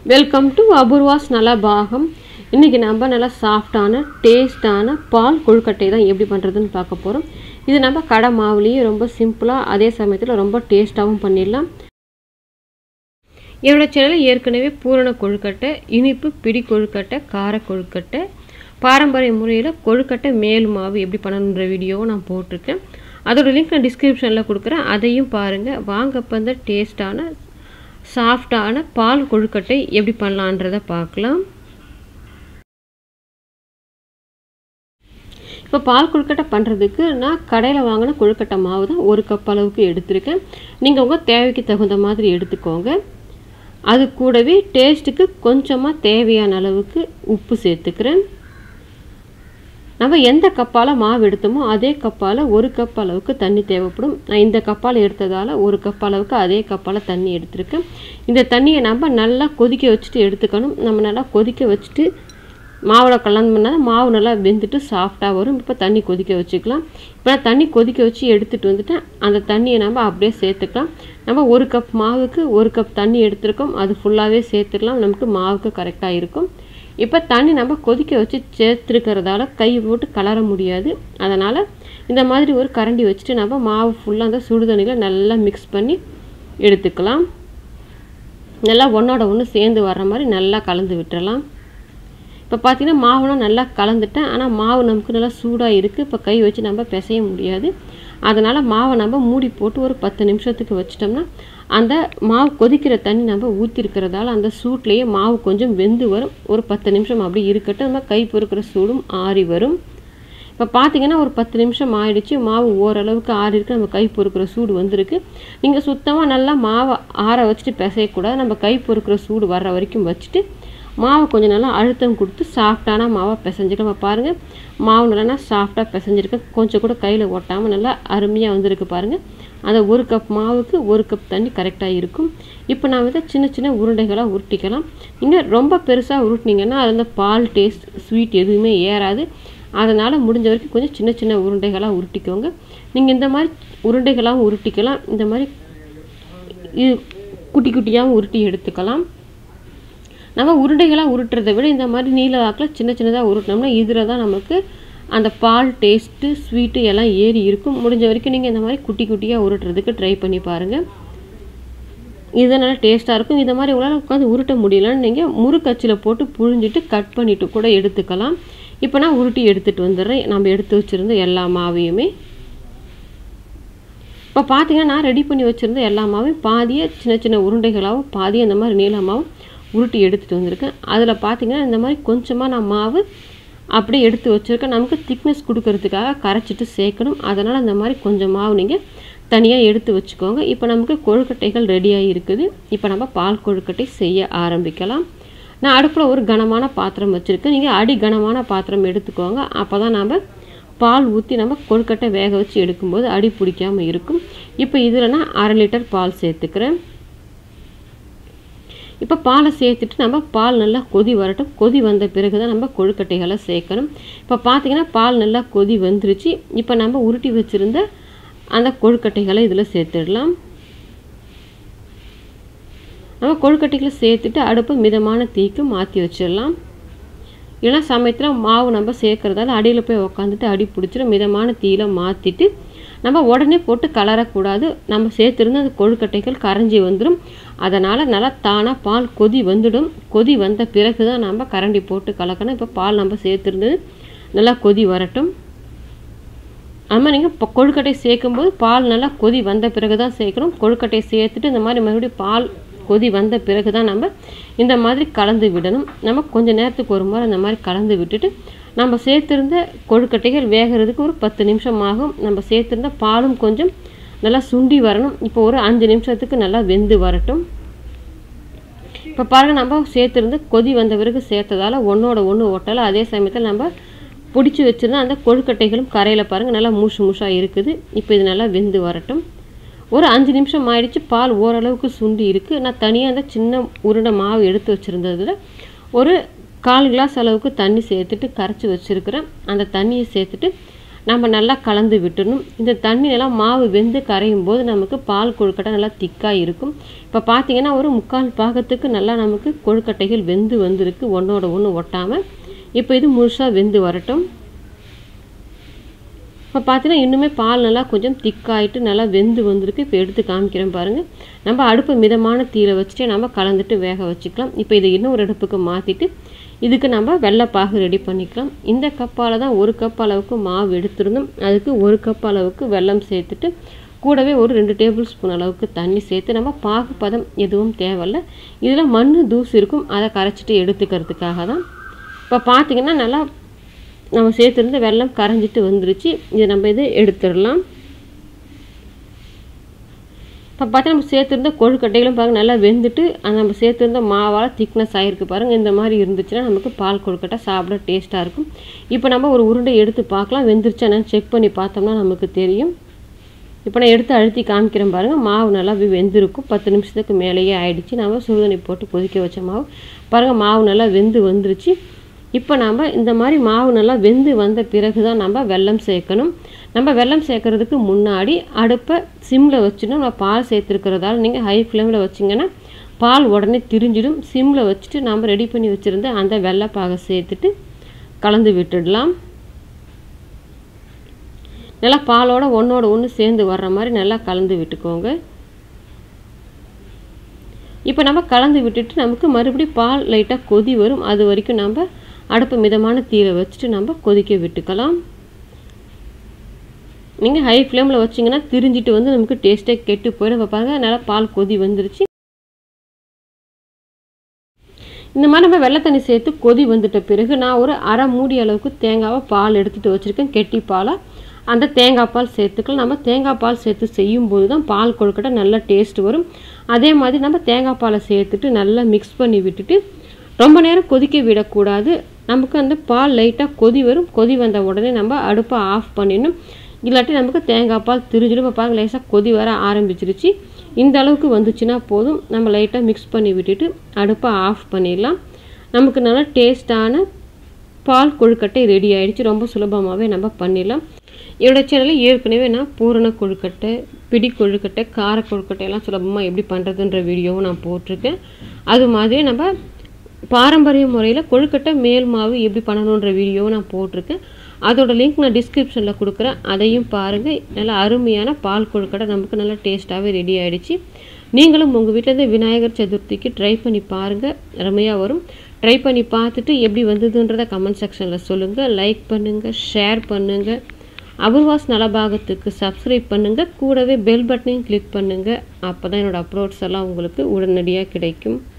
welcome to Apoorva's நல்லா பாகம் இன்றைக்கி நம்ம நல்லா சாஃப்டான டேஸ்டான பால் கொழுக்கட்டை தான் எப்படி பண்ணுறதுன்னு பார்க்க போகிறோம் இது நம்ம கடை மாவுலேயே ரொம்ப சிம்பிளாக அதே சமயத்தில் ரொம்ப டேஸ்ட்டாகவும் பண்ணிடலாம் என்னோட சேனலில் ஏற்கனவே பூரண கொழுக்கட்டை இனிப்பு பிடி கொழுக்கட்டை கார கொழுக்கட்டை பாரம்பரிய முறையில் கொழுக்கட்டை மேல் மாவு எப்படி பண்ணணுன்ற வீடியோவும் நான் போட்டிருக்கேன் அதோட லிங்க் நான் டிஸ்கிரிப்ஷனில் கொடுக்குறேன் அதையும் பாருங்கள் வாங்க இப்போ இந்த டேஸ்டான சாஃப்டான பால் கொழுக்கட்டை எப்படி பண்ணலான்றதை பார்க்கலாம் இப்போ பால் கொழுக்கட்டை பண்ணுறதுக்கு நான் கடையில் வாங்கின கொழுக்கட்டை மாவு தான் ஒரு கப் அளவுக்கு எடுத்திருக்கேன் நீங்கள் உங்கள் தேவைக்கு தகுந்த மாதிரி எடுத்துக்கோங்க அது கூடவே டேஸ்ட்டுக்கு கொஞ்சமாக தேவையான அளவுக்கு உப்பு சேர்த்துக்கிறேன் நம்ம எந்த கப்பால் மாவு எடுத்தோமோ அதே கப்பால் ஒரு கப் அளவுக்கு தண்ணி தேவைப்படும் நான் இந்த கப்பால் எடுத்ததால் ஒரு கப் அளவுக்கு அதே கப்பால் தண்ணி எடுத்திருக்கேன் இந்த தண்ணியை நம்ம நல்லா கொதிக்க வச்சுட்டு எடுத்துக்கணும் நம்ம நல்லா கொதிக்க வச்சுட்டு மாவில் கலந்தோம்னா மாவு நல்லா வெந்துட்டு சாஃப்டாக வரும் இப்போ தண்ணி கொதிக்க வச்சுக்கலாம் இப்போ நான் தண்ணி கொதிக்க வச்சு எடுத்துகிட்டு வந்துட்டேன் அந்த தண்ணியை நம்ம அப்படியே சேர்த்துக்கலாம் நம்ம ஒரு கப் மாவுக்கு ஒரு கப் தண்ணி எடுத்திருக்கோம் அது ஃபுல்லாகவே சேர்த்துக்கலாம் நமக்கு மாவுக்கு கரெக்டாக இருக்கும் இப்போ தண்ணி நம்ம கொதிக்க வச்சு சேர்த்துருக்கிறதால கை போட்டு கலர முடியாது அதனால் இந்த மாதிரி ஒரு கரண்டி வச்சுட்டு நம்ம மாவு ஃபுல்லாக அந்த சுடு தண்ணியில் நல்லா மிக்ஸ் பண்ணி எடுத்துக்கலாம் நல்லா ஒன்றோட ஒன்று சேர்ந்து வர்ற மாதிரி நல்லா கலந்து விட்டுறலாம் இப்போ பார்த்தீங்கன்னா மாவுலாம் நல்லா கலந்துட்டேன் ஆனால் மாவு நமக்கு நல்லா சூடாக இருக்குது இப்போ கை வச்சு நம்ம பிசைய முடியாது அதனால் மாவை நம்ம மூடி போட்டு ஒரு பத்து நிமிஷத்துக்கு வச்சிட்டோம்னா அந்த மாவு கொதிக்கிற தண்ணி நம்ம ஊற்றிருக்கிறதால அந்த சூட்லேயே மாவு கொஞ்சம் வெந்து வரும் ஒரு பத்து நிமிஷம் அப்படி இருக்கட்டும் நம்ம கை பொறுக்கிற சூடும் ஆறி வரும் இப்போ பார்த்தீங்கன்னா ஒரு பத்து நிமிஷம் ஆயிடுச்சு மாவு ஓரளவுக்கு ஆறி இருக்கு நம்ம கை பொறுக்கிற சூடு வந்திருக்கு நீங்கள் சுத்தமாக நல்லா மாவை ஆற வச்சுட்டு பிசையக்கூடாது நம்ம கை பொறுக்கிற சூடு வர்ற வரைக்கும் வச்சுட்டு மாவு கொஞ்சம் நல்லா அழுத்தம் கொடுத்து சாஃப்டான மாவை பிசைஞ்சிக்கலாம் பாருங்கள் மாவு நல்லா சாஃப்டாக பிசைஞ்சிருக்கேன் கொஞ்சம் கூட கையில் ஒட்டாமல் நல்லா அருமையாக வந்திருக்கு பாருங்கள் அந்த ஒரு கப் மாவுக்கு ஒரு கப் தண்ணி கரெக்டாக இருக்கும் இப்போ நான் வந்து சின்ன சின்ன உருண்டைகளாக உருட்டிக்கலாம் நீங்கள் ரொம்ப பெருசாக உருட்டினீங்கன்னா அது வந்து பால் டேஸ்ட் ஸ்வீட் எதுவுமே ஏறாது அதனால் முடிஞ்ச வரைக்கும் கொஞ்சம் சின்ன சின்ன உருண்டைகளாக உருட்டிக்கோங்க நீங்கள் இந்த மாதிரி உருண்டைகளாகவும் உருட்டிக்கலாம் இந்த மாதிரி இது குட்டி குட்டியாகவும் உருட்டி எடுத்துக்கலாம் நம்ம உருண்டைகளாக உருட்டுறதை விட இந்த மாதிரி நீல வாக்கில் சின்ன சின்னதாக உருட்டினோம்னா இதில் தான் நமக்கு அந்த பால் டேஸ்ட்டு ஸ்வீட்டு எல்லாம் ஏறி இருக்கும் முடிஞ்ச வரைக்கும் நீங்கள் இந்த மாதிரி குட்டி குட்டியாக உருட்டுறதுக்கு ட்ரை பண்ணி பாருங்கள் இது நல்லா டேஸ்ட்டாக இருக்கும் இந்த மாதிரி உங்களால் உட்காந்து உருட்ட முடியலன்னு நீங்கள் முறுக்கச்சில் போட்டு புழிஞ்சிட்டு கட் பண்ணிவிட்டு கூட எடுத்துக்கலாம் இப்போ நான் உருட்டி எடுத்துகிட்டு வந்துடுறேன் நம்ம எடுத்து வச்சுருந்த எல்லா மாவையுமே இப்போ பார்த்தீங்கன்னா நான் ரெடி பண்ணி வச்சுருந்த எல்லா மாவையும் பாதியை சின்ன சின்ன உருண்டைகளாகவும் பாதியை இந்த மாதிரி நீளமாகவும் உருட்டி எடுத்துகிட்டு வந்திருக்கேன் அதில் பார்த்தீங்கன்னா இந்த மாதிரி கொஞ்சமாக நான் மாவு அப்படியே எடுத்து வச்சுருக்கேன் நமக்கு திக்னஸ் கொடுக்கறதுக்காக கரைச்சிட்டு சேர்க்கணும் அதனால் இந்த மாதிரி கொஞ்சம் மாவு நீங்கள் தனியாக எடுத்து வச்சுக்கோங்க இப்போ நமக்கு கொழுக்கட்டைகள் ரெடியாகி இருக்குது இப்போ நம்ம பால் கொழுக்கட்டை செய்ய ஆரம்பிக்கலாம் நான் அடுப்பில் ஒரு கனமான பாத்திரம் வச்சுருக்கேன் நீங்கள் அடி கனமான பாத்திரம் எடுத்துக்கோங்க அப்போ தான் நம்ம பால் ஊற்றி நம்ம கொழுக்கட்டை வேக வச்சு எடுக்கும்போது அடி பிடிக்காமல் இருக்கும் இப்போ இதில் நான் அரை லிட்டர் பால் சேர்த்துக்கிறேன் இப்போ பாலை சேர்த்துட்டு நம்ம பால் நல்லா கொதி வரட்டும் கொதி வந்த பிறகு தான் நம்ம கொழுக்கட்டைகளை சேர்க்கணும் இப்போ பார்த்தீங்கன்னா பால் நல்லா கொதி வந்துருச்சு இப்போ நம்ம உருட்டி வச்சுருந்த அந்த கொழுக்கட்டைகளை இதில் சேர்த்துடலாம் நம்ம கொழுக்கட்டைகளை சேர்த்துட்டு அடுப்பை மிதமான தீக்கு மாற்றி வச்சிடலாம் இல்லைனா சமயத்தில் மாவு நம்ம சேர்க்குறதால அடியில் போய் உக்காந்துட்டு அடி பிடிச்சிடும் மிதமான தீயில மாற்றிட்டு நம்ம உடனே போட்டு கலரக்கூடாது நம்ம சேர்த்துருந்து அந்த கொழுக்கட்டைகள் கரைஞ்சி வந்துடும் அதனால் நல்லா தானாக பால் கொதி வந்துடும் கொதி வந்த பிறகு தான் நம்ம கரண்டி போட்டு கலக்கணும் இப்போ பால் நம்ம சேர்த்துருந்தது நல்லா கொதி வரட்டும் அதுமாதிரி நீங்கள் இப்போ கொழுக்கட்டை சேர்க்கும்போது பால் நல்லா கொதி வந்த பிறகு தான் சேர்க்கணும் கொழுக்கட்டை சேர்த்துட்டு இந்த மாதிரி மறுபடியும் பால் கொதி வந்த பிறகு தான் நம்ம இந்த மாதிரி கலந்து விடணும் நம்ம கொஞ்சம் நேரத்துக்கு ஒரு முறை அந்த மாதிரி கலந்து விட்டுட்டு நம்ம சேர்த்துருந்த கொழுக்கட்டைகள் வேகிறதுக்கு ஒரு பத்து நிமிஷம் ஆகும் நம்ம சேர்த்துருந்த பாலும் கொஞ்சம் நல்லா சுண்டி வரணும் இப்போ ஒரு அஞ்சு நிமிஷத்துக்கு நல்லா வெந்து வரட்டும் இப்போ பாருங்கள் நம்ம சேர்த்துருந்து கொதி வந்த பிறகு சேர்த்ததால் ஒன்றோட ஒன்று ஒட்டலை அதே சமயத்தில் நம்ம பிடிச்சி வச்சுருந்தா அந்த கொழுக்கட்டைகளும் கரையில் பாருங்கள் நல்லா மூஷு மூஷாக இருக்குது இப்போ இது நல்லா வெந்து வரட்டும் ஒரு அஞ்சு நிமிஷம் ஆயிடுச்சு பால் ஓரளவுக்கு சுண்டி இருக்குது நான் தனியாக அந்த சின்ன உருண்டை மாவு எடுத்து வச்சுருந்ததில் ஒரு கால் கிளாஸ் அளவுக்கு தண்ணி சேர்த்துட்டு கரைச்சி வச்சுருக்கிறேன் அந்த தண்ணியை சேர்த்துட்டு நம்ம நல்லா கலந்து விட்டுடணும் இந்த தண்ணி நல்லா மாவு வெந்து கரையும் போது நமக்கு பால் கொழுக்கட்டை நல்லா திக்காக இருக்கும் இப்போ பார்த்தீங்கன்னா ஒரு முக்கால் பாகத்துக்கு நல்லா நமக்கு கொழுக்கட்டைகள் வெந்து வந்திருக்கு ஒன்றோட ஒன்று ஒட்டாமல் இப்போ இது முழுசாக வெந்து வரட்டும் இப்போ பார்த்தீங்கன்னா இன்னுமே பால் நல்லா கொஞ்சம் திக்காயிட்டு நல்லா வெந்து வந்திருக்கு இப்போ எடுத்து காமிக்கிறேன் பாருங்கள் நம்ம அடுப்பு மிதமான தீயில வச்சுட்டு நம்ம கலந்துட்டு வேக வச்சுக்கலாம் இப்போ இதை இன்னொரு அடுப்புக்கு மாற்றிட்டு இதுக்கு நம்ம வெள்ளைப்பாகு ரெடி பண்ணிக்கலாம் இந்த கப்பால் தான் ஒரு கப் அளவுக்கு மாவு எடுத்திருந்தோம் அதுக்கு ஒரு கப் அளவுக்கு வெல்லம் சேர்த்துட்டு கூடவே ஒரு ரெண்டு டேபிள் ஸ்பூன் அளவுக்கு தண்ணி சேர்த்து நம்ம பாகு பதம் எதுவும் தேவையில்ல இதில் மண் தூசு இருக்கும் அதை கரைச்சிட்டு எடுத்துக்கிறதுக்காக தான் இப்போ பார்த்தீங்கன்னா நல்லா நம்ம சேர்த்துருந்த வெல்லம் கரைஞ்சிட்டு வந்துருச்சு இதை நம்ம இதை எடுத்துடலாம் இப்போ பார்த்தா நம்ம சேர்த்துருந்த கொழுக்கட்டைகளும் பாருங்கள் நல்லா வெந்துட்டு அந்த நம்ம சேர்த்துருந்த மாவால் திக்னஸ் ஆகிருக்கு பாருங்கள் இந்த மாதிரி இருந்துச்சுன்னா நமக்கு பால் கொழுக்கட்டை சாப்பிட டேஸ்ட்டாக இருக்கும் இப்போ நம்ம ஒரு உருண்டை எடுத்து பார்க்கலாம் வெந்துருச்சா என்னன்னு செக் பண்ணி பார்த்தோம்னா நமக்கு தெரியும் இப்போ நான் எடுத்து அழுத்தி காமிக்கிறேன் பாருங்கள் மாவு நல்லா வெந்திருக்கும் பத்து நிமிஷத்துக்கு மேலேயே ஆயிடுச்சு நம்ம சுடுதண்ணி போட்டு கொதிக்க வச்ச மாவு பாருங்கள் மாவு நல்லா வெந்து வந்துருச்சு இப்போ நம்ம இந்த மாதிரி மாவு நல்லா வெந்து வந்த பிறகு தான் நம்ம வெல்லம் சேர்க்கணும் நம்ம வெல்லம் சேர்க்கறதுக்கு முன்னாடி அடுப்பை சிம்மில் வச்சுட்டு நம்ம பால் சேர்த்துருக்கிறதால நீங்கள் ஹை ஃப்ளேமில் வச்சிங்கன்னா பால் உடனே திரிஞ்சிடும் சிம்மில் வச்சுட்டு நம்ம ரெடி பண்ணி வச்சுருந்த அந்த வெள்ளைப்பாகை சேர்த்துட்டு கலந்து விட்டுடலாம் நல்லா பாலோட ஒன்றோட ஒன்று சேர்ந்து வர்ற மாதிரி நல்லா கலந்து விட்டுக்கோங்க இப்போ நம்ம கலந்து விட்டுட்டு நமக்கு மறுபடியும் பால் லைட்டாக கொதி வரும் அது வரைக்கும் நம்ம அடுப்பு மிதமான தீர வச்சுட்டு நம்ம கொதிக்க விட்டுக்கலாம் நீங்கள் ஹை ஃப்ளேமில் வச்சிங்கன்னா திரிஞ்சிட்டு வந்து நமக்கு டேஸ்ட்டே கெட்டு போயிடும் பாருங்க நல்லா பால் கொதி வந்துருச்சு இந்த மாதிரி நம்ம வெள்ளை தண்ணி சேர்த்து கொதி வந்துட்ட பிறகு நான் ஒரு அரை மூடி அளவுக்கு தேங்காவை பால் எடுத்துகிட்டு வச்சுருக்கேன் கெட்டி பாலாக அந்த தேங்காய் பால் சேர்த்துக்கலாம் நம்ம தேங்காய் பால் சேர்த்து செய்யும்போது தான் பால் கொழுக்கட்டை நல்லா டேஸ்ட் வரும் அதே மாதிரி நம்ம தேங்காய் பாலை சேர்த்துட்டு நல்லா மிக்ஸ் பண்ணி விட்டுட்டு ரொம்ப நேரம் கொதிக்க விடக்கூடாது நமக்கு அந்த பால் லைட்டாக கொதி வரும் கொதி வந்த உடனே நம்ம அடுப்பை ஆஃப் பண்ணிடணும் இல்லாட்டி நமக்கு தேங்காய் பால் திரிஞ்சிடும் இப்போ பாருங்க லேசாக கொதி வர ஆரம்பிச்சிருச்சு இந்த அளவுக்கு வந்துச்சுன்னா போதும் நம்ம லைட்டாக மிக்ஸ் பண்ணி விட்டுட்டு அடுப்பை ஆஃப் பண்ணிடலாம் நமக்கு நல்லா டேஸ்டான பால் கொழுக்கட்டை ரெடி ஆயிடுச்சு ரொம்ப சுலபமாகவே நம்ம பண்ணிடலாம் என்னோடய சேனலில் ஏற்கனவே நான் பூரண கொழுக்கட்டை பிடி கொழுக்கட்டை கார கொழுக்கட்டை எல்லாம் சுலபமாக எப்படி பண்ணுறதுன்ற வீடியோவும் நான் போட்டிருக்கேன் அது மாதிரி நம்ம பாரம்பரிய முறையில் கொழுக்கட்டை மேல் மாவு எப்படி பண்ணணுன்ற வீடியோவும் நான் போட்டிருக்கேன் அதோட லிங்க் நான் டிஸ்கிரிப்ஷனில் கொடுக்குறேன் அதையும் பாருங்கள் நல்லா அருமையான பால் கொழுக்கட்டை நமக்கு நல்லா டேஸ்ட்டாகவே ரெடி ஆகிடுச்சு நீங்களும் உங்கள் வீட்டிலேருந்து விநாயகர் சதுர்த்திக்கு ட்ரை பண்ணி பாருங்கள் அருமையாக வரும் ட்ரை பண்ணி பார்த்துட்டு எப்படி வந்ததுன்றதை கமெண்ட் செக்ஷனில் சொல்லுங்கள் லைக் பண்ணுங்கள் ஷேர் பண்ணுங்கள் அபூர்வாஸ் நலபாகத்துக்கு சப்ஸ்கிரைப் பண்ணுங்கள் கூடவே பெல் பட்டனையும் கிளிக் பண்ணுங்கள் அப்போ தான் என்னோடய அப்லோட்ஸ் எல்லாம் உங்களுக்கு உடனடியாக கிடைக்கும்